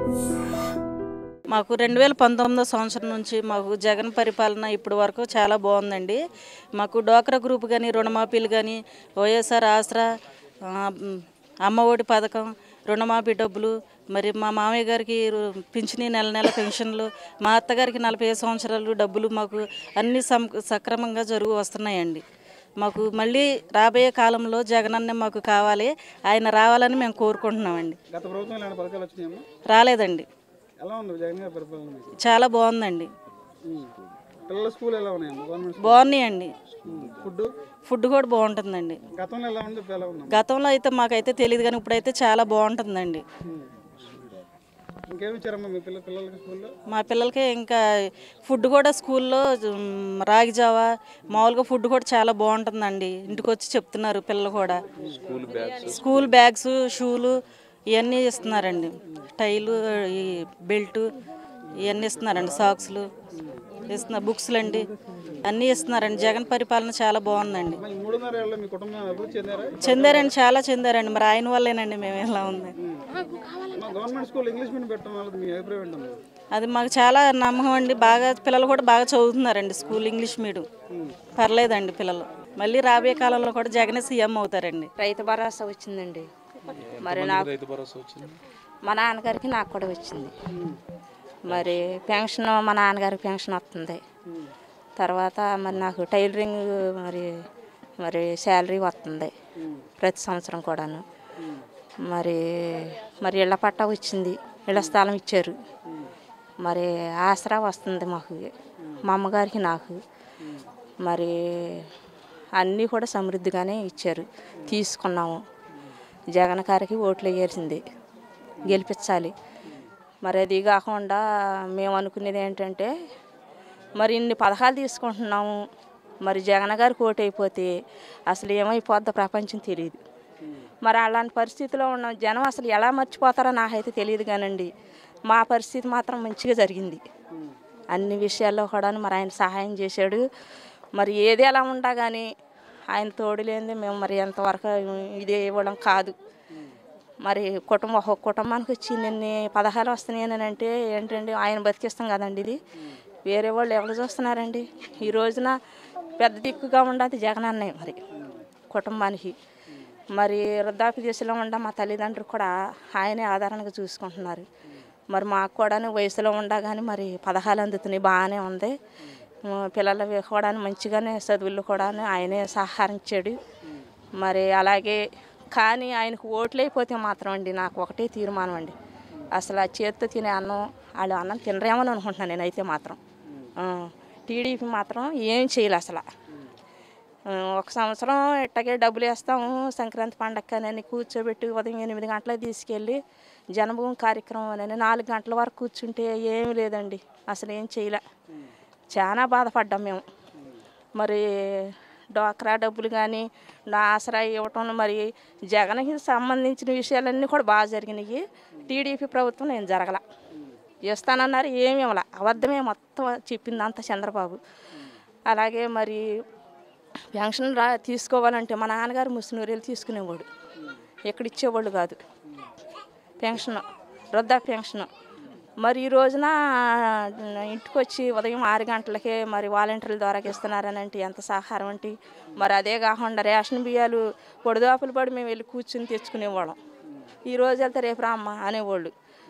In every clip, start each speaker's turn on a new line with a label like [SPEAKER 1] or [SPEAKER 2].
[SPEAKER 1] మాకు రెండు వేల పంతొమ్మిదో సంవత్సరం నుంచి మాకు జగన్ పరిపాలన ఇప్పటి వరకు చాలా బాగుందండి మాకు డోక్రా గ్రూప్ కానీ రుణమాఫీలు కానీ వైఎస్ఆర్ ఆసరా ఆ, మ్, అమ్మఒడి పథకం రుణమాఫీ డబ్బులు మరి మా మామయ్య గారికి రు- పింఛని నెల నెల పెన్షన్లు మా అత్తగారికి నలభై ఐదు సంవత్సరాలు డబ్బులు మాకు అన్ని సం సక్రమంగా జరుగు వస్తున్నాయండి మాకు మళ్ళీ రాబోయే కాలంలో జగనన్న మాకు కావాలి ఆయన రావాలని మేము కోరుకుంటున్నామండి
[SPEAKER 2] గత ప్రభుత్వం ఇలాంటి పథకాలు వచ్చినాయమ్మా
[SPEAKER 1] రాలేదండి
[SPEAKER 2] ఎలా ఉంది జగన్ గారి పరిపాలన మీకు
[SPEAKER 1] చాలా బాగుందండి
[SPEAKER 2] ఉమ్. పిల్లల స్కూల్ ఎలా ఉన్నాయమ్మా గవర్నమెంట్ స్కూల్
[SPEAKER 1] బాగున్నాయండి
[SPEAKER 2] ఫుడ్
[SPEAKER 1] ఫుడ్ కూడా బాగుంటుందండి
[SPEAKER 2] గతంలో ఎలా ఉంది ఇప్పుడు ఎలా ఉందమ్మా
[SPEAKER 1] గతంలో అయితే మాకైతే తెలియదు కానీ ఇప్పుడైతే చాలా బాగుంటుందండి
[SPEAKER 2] ఉమ్. ఇంకేమి ఇచ్చారమ్మా మీ పిల్ల పిల్లలకి స్కూల్లో
[SPEAKER 1] మా పిల్లలకి ఇంకా ఫుడ్ కూడా స్కూల్లో ఉమ్, రాగి జావా మామూలుగా ఫుడ్ కూడా చాలా బాగుంటుందండి ఇంటికి వచ్చి చెప్తున్నారు పిల్లలు కూడా స్కూల్ బ్యాగ్స్ షూలు ఇవన్నీ ఇస్తున్నారండి టైలు ఈ బెల్ట్ ఇవన్నీ ఇస్తున్నారండి సాక్స్లు ఇస్తున్నారు బుక్స్లు అండి అన్నీ ఇస్తున్నారండి జగన్ పరిపాలన చాలా బాగుందండి
[SPEAKER 2] అమ్మా, ఈ మూడున్నర ఏళ్ళలో మీ కుటుంబం అభివృద్ధి చెందారా
[SPEAKER 1] చెందారండి చాలా చెందారండి మరి ఆయన వల్లేనండి మేము ఇలా ఉంది
[SPEAKER 2] అమ్మా, గవర్నమెంట్ స్కూల్ ఇంగ్లీష్ మీడియం పెట్టడం వల్ల మీ అభిప్రాయం ఏంటమ్మా
[SPEAKER 1] అది మాకు చాలా నమ్మకం అండి బాగా పిల్లలు కూడా బాగా చదువుతున్నారండి స్కూల్ ఇంగ్లీష్ మీడియం పర్లేదండి పిల్లలు మళ్ళీ రాబోయే కాలంలో కూడా జగనే సీఎం అవుతారండి
[SPEAKER 3] రైతు భరోసా వచ్చిందండి మరి నాకు మా నాన్నగారికి నాకు కూడా వచ్చింది మరి పెన్షన్ మా నాన్నగారికి పెన్షన్ వస్తుంది తర్వాత మరి నాకు టైలరింగ్ మరి మరి శాలరీ వస్తుంది ప్రతి సంవత్సరం కూడాను మరి మరి ఇళ్ళ పట్టా వచ్చింది ఇళ్ళ స్థలం ఇచ్చారు మరి ఆసరా వస్తుంది మాకు మా అమ్మగారికి నాకు మరి అన్నీ కూడా సమృద్ధిగానే ఇచ్చారు తీసుకున్నాము జగన్ గారికి ఓట్లు వేయాల్సింది గెలిపించాలి మరి అది కాకుండా మేము అనుకునేది ఏంటంటే మరి ఇన్ని పథకాలు తీసుకుంటున్నాము మరి జగన్ గారికి ఓటు అయిపోతే అసలు ఏమైపోద్దో ప్రపంచం తెలియదు మరి అలాంటి పరిస్థితిలో ఉన్న జనం అసలు ఎలా మర్చిపోతారో నాకైతే తెలియదు కానండి మా పరిస్థితి మాత్రం మంచిగా జరిగింది అన్ని విషయాల్లో కూడా మరి ఆయన సహాయం చేశాడు మరి ఏది ఎలా ఉండా కానీ ఆయన తోడు లేనిదే మేము మరి ఎంతవరకు ఇదే ఇవ్వడం కాదు మరి కుటుంబం ఒక కుటుంబానికి వచ్చి నిన్ని పదహారు వస్తున్నాయని అంటే ఏంటండి ఆయన బతికిస్తాం కదండి ఇది వేరే వాళ్ళు ఎవరు చూస్తున్నారండి ఈ రోజున పెద్ద దిక్కుగా ఉండదు జగన్ అన్నయ్య మరి కుటుంబానికి మరి వృద్ధాప్య దశలో ఉండ మా తల్లిదండ్రులు కూడా ఆయనే ఆధారంగా చూసుకుంటున్నారు మరి మాకు కూడా వయసులో ఉండగానే మరి పదహాలు అందుతున్నాయి బాగానే ఉంది ఆ, పిల్లలు కూడా మంచిగానే చదువులు కూడా ఆయనే సహకరించాడు మరి అలాగే కానీ ఆయనకు ఓట్లు అయిపోతే మాత్రం అండి నాకు ఒకటే తీర్మానం అండి అసలు ఆ చేత్తో తినే అన్నం వాళ్ళు అన్నం తినరేమని అనుకుంటున్నాను నేనైతే మాత్రం టీడీపీ మాత్రం ఏం చేయాలి అసలు ఆ, ఒక సంవత్సరం ఇట్టగే డబ్బులు వేస్తాము సంక్రాంతి పండగని కూర్చోబెట్టి ఉదయం ఎనిమిది గంటలకు తీసుకెళ్ళి జనభూమి కార్యక్రమం అని నాలుగు గంటల వరకు కూర్చుంటే ఏమీ లేదండి అసలు ఏం చేయలే చాలా బాధపడ్డాం మేము మరి డ్వాక్రా డబ్బులు కానీ నా ఆసరా ఇవ్వటం మరి జగన్కి సంబంధించిన విషయాలన్నీ కూడా బాగా జరిగినాయి టీడీపీ ప్రభుత్వం నేను జరగల ఇస్తానన్నారు ఏమి ఇవ్వాల అబద్ధమే మొత్తం చెప్పిందంతా చంద్రబాబు అలాగే మరి పెన్షన్ రా తీసుకోవాలంటే మా నాన్నగారు ముస్లిం తీసుకునేవాడు ఎక్కడ ఇచ్చేవాళ్ళు కాదు పెన్షన్ వృద్ధా పెన్షన్ మరి ఈ రోజున ఇంటికి వచ్చి ఉదయం ఆరు గంటలకే మరి వాలంటీర్ల ద్వారా ఇస్తున్నారని అంటే ఎంత సహకారం అంటే మరి అదే కాకుండా రేషన్ బియ్యాలు పొడిదాపులు పడి మేము వెళ్ళి కూర్చుని తెచ్చుకునేవాళ్ళం ఈ రోజు వెళ్తే రేపు రామ్మ అనేవాళ్ళు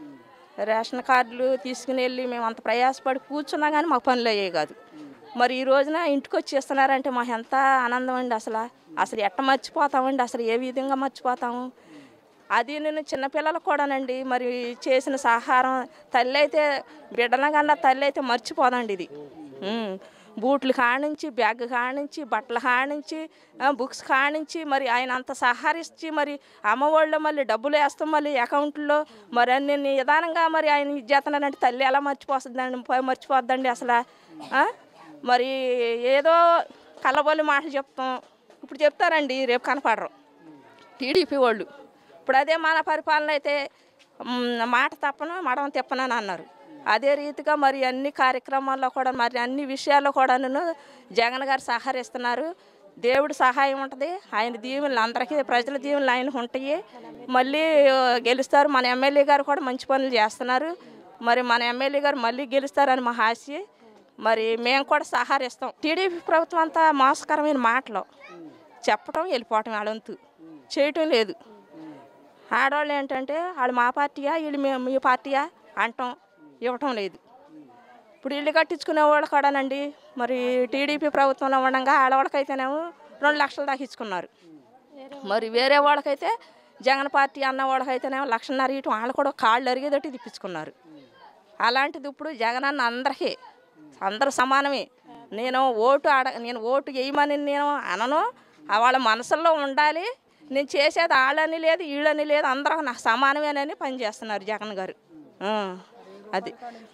[SPEAKER 3] రేషన్ కార్డులు తీసుకుని వెళ్ళి మేము అంత ప్రయాసపడి కూర్చున్నా కానీ మాకు పనులు అయ్యేవి కాదు మరి ఈ రోజున ఇంటికి వచ్చి ఇస్తున్నారంటే మాకు ఎంత ఆనందం అండి అసలు అసలు ఎట్ట మర్చిపోతామండి అసలు ఏ విధంగా మర్చిపోతాము అది నేను చిన్నపిల్లలకు కూడానండి మరి చేసిన సహారం తల్లి అయితే బిడ్డల కన్నా తల్లి అయితే మర్చిపోదండి ఇది ఉమ్. బూట్లు కానించి బ్యాగ్ కానించి బట్టలు కానించి ఆ, బుక్స్ కానించి మరి ఆయన అంత సహకరించి మరి అమ్మఒళ్ళు మళ్ళీ డబ్బులు వేస్తాం మళ్ళీ అకౌంట్లో మరి అన్ని నిదానంగా మరి ఆయన ఇచ్చేస్తున్నారంటే తల్లి ఎలా మర్చిపోతుందండి ప- మర్చిపోద్దండి అసలు ఆ? మరి ఏదో కళ్ళబొల్లి మాటలు చెప్తాం ఇప్పుడు చెప్తారండి రేపు కనపడరు టీడీపీ వాళ్ళు ఇప్పుడు అదే మన పరిపాలన అయితే మ్, మాట తప్పను మడమ తిప్పనని అన్నారు అదే రీతిగా మరి అన్ని కార్యక్రమాల్లో కూడా మరి అన్ని విషయాల్లో కూడా జగన్ గారు సహకరిస్తున్నారు దేవుడి సహాయం ఉంటుంది ఆయన దీవెనలు అందరికీ ప్రజల దీవెనలు ఆయనకు ఉంటాయి మళ్ళీ ఆ, గెలుస్తారు మన ఎమ్మెల్యే గారు కూడా మంచి పనులు చేస్తున్నారు మరి మన ఎమ్మెల్యే గారు మళ్ళీ గెలుస్తారని మా ఆశ మరి మేము కూడా సహకరిస్తాం టీడీపీ ప్రభుత్వం అంతా మోసకరమైన మాటలు చెప్పటం వెళ్ళిపోవటం వాళ్ళంతు చేయటం లేదు ఆడవాళ్ళు ఏంటంటే వాళ్ళు మా పార్టీయా వీళ్ళు మీ మీ పార్టీయా అంటాం ఇవ్వటం లేదు ఇప్పుడు ఇల్లు కట్టించుకునే వాళ్ళు కూడానండి మరి టీడీపీ ప్రభుత్వంలో ఉండగా ఆడవాళ్ళకైతేనేమో రెండు లక్షలు దాకా ఇచ్చుకున్నారు మరి వేరే వాళ్ళకైతే జగన్ పార్టీ అన్న వాళ్ళకైతేనేమో లక్షన్నర ఇటు వాళ్ళు కూడా కాళ్ళు అరిగేదట్టి తిప్పించుకున్నారు అలాంటిది ఇప్పుడు జగన్ అన్న అందరికీ అందరూ సమానమే నేను ఓటు ఆడ నేను ఓటు వేయమని నేను అనను ఆ వాళ్ళ మనసుల్లో ఉండాలి నేను చేసేది వాళ్ళని లేదు వీళ్ళని లేదు అందరూ నాకు సమానమేనని పనిచేస్తున్నారు జగన్ గారు ఆ, అది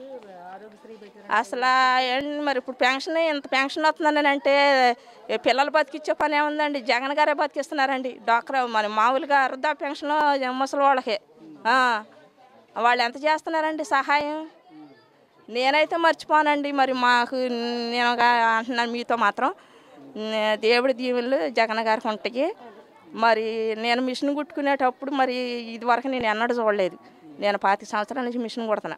[SPEAKER 3] అసలు ఏంటి మరి ఇప్పుడు పెన్షన్ ఇంత పెన్షన్ వస్తుందని అంటే ఏ పిల్లలు బతికిచ్చే పని ఏముందండి జగన్ గారే బతికిస్తున్నారండి డాక్టర్ మరి మామూలుగా వృద్ధా పెన్షన్ ముసలి వాళ్ళకే ఆ, వాళ్ళు ఎంత చేస్తున్నారండి సహాయం నేనైతే మర్చిపోనండి మరి మాకు నేను గా- అంటున్నాను మీతో మాత్రం నే- దేవుడి దీవెనలు జగన్ గారికి ఉంటాయి మరి నేను మిషన్ కుట్టుకునేటప్పుడు మరి ఇది వరకు నేను ఎన్నడూ చూడలేదు నేను పాతి సంవత్సరాల నుంచి మిషన్ కుడుతున్నా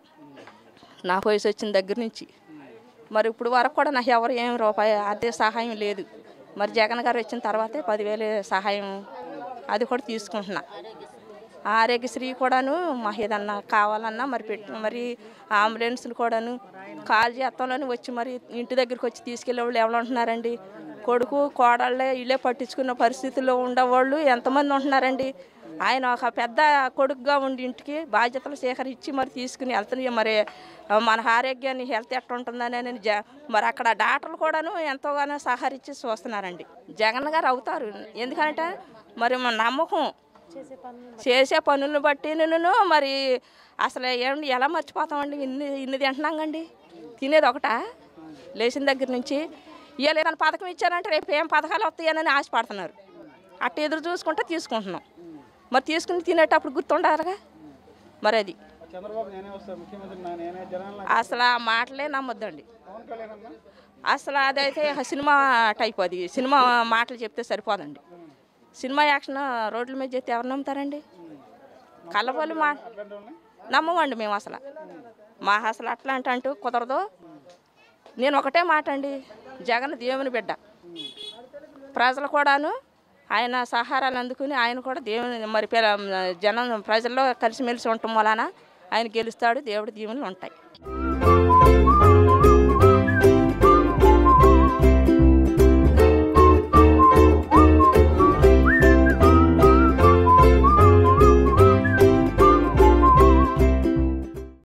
[SPEAKER 3] నా వయసు వచ్చిన దగ్గర నుంచి మరి ఇప్పుడు వరకు కూడా నాకు ఎవరు ఏం రూపాయి ఆర్థిక సహాయం లేదు మరి జగన్ గారు వచ్చిన తర్వాతే పదివేలు సహాయం అది కూడా తీసుకుంటున్నా ఆరోగ్యశ్రీ కూడాను మాకు ఏదన్నా కావాలన్నా మరి పెట్టి మరి అంబులెన్స్లు కూడాను కాల్ చేస్తాంలోని వచ్చి మరి ఇంటి దగ్గరికి వచ్చి తీసుకెళ్ళే వాళ్ళు ఎవరు ఉంటున్నారండి కొడుకు కోడళ్ళే ఇల్లే పట్టించుకున్న పరిస్థితుల్లో ఉండేవాళ్ళు ఎంతమంది ఉంటున్నారండి ఆయన ఒక పెద్ద కొడుకుగా ఉండి ఇంటికి బాధ్యతలు సేకరించి మరి తీసుకుని వెళ్తున్నాయి మరి ఆ, మన ఆరోగ్యాన్ని హెల్త్ ఎట్లా ఉంటుందని అని జ మరి అక్కడ డాక్టర్లు కూడాను ఎంతోగానో సహకరించి చూస్తున్నారండి జగన్ గారు అవుతారు ఎందుకంటే మరి మన నమ్మకం చేసే పనులను బట్టి నేను మరి అసలు ఏమండి ఎలా మర్చిపోతామండి ఇన్ని ఇన్ని తింటున్నాం కండి తినేది ఒకటా లేచిన దగ్గర నుంచి ఇవాళ ఏదైనా పథకం ఇచ్చారంటే రేపు ఏం పథకాలు వస్తాయని ఆశపడుతున్నారు అట్ట ఎదురు చూసుకుంటే తీసుకుంటున్నాం మరి తీసుకుని తినేటప్పుడు గుర్తుండాలిగా మరి అది
[SPEAKER 2] చంద్రబాబు నేనే వస్తాను ముఖ్యమంత్రి నా నేనే జనాలు
[SPEAKER 3] అసలు ఆ మాటలే నమ్మొద్దండి
[SPEAKER 2] పవన్ కళ్యాణ్ అన్న
[SPEAKER 3] అసలు అదైతే ఒక సినిమా టైప్ అది సినిమా మాటలు చెప్తే సరిపోదండి సినిమా యాక్షన్ రోడ్ల మీద చెప్తే ఎవరు నమ్ముతారండి కళ్ళబోలు మా
[SPEAKER 2] అట్లాంటి వాళ్ళని
[SPEAKER 3] నమ్మమండి మేము అసలు మా అసలు అట్లాంటి అంటూ కుదరదు నేను ఒకటే మాట అండి జగన్ దేవుని బిడ్డ ప్రజలు కూడాను ఆయన సహారాలు అందుకుని ఆయన కూడా దేవుని మరి పిల్ల- జనం ప్రజల్లో కలిసిమెలిసి ఉండటం వలన ఆయన గెలుస్తాడు దేవుడి దీవెనలు ఉంటాయి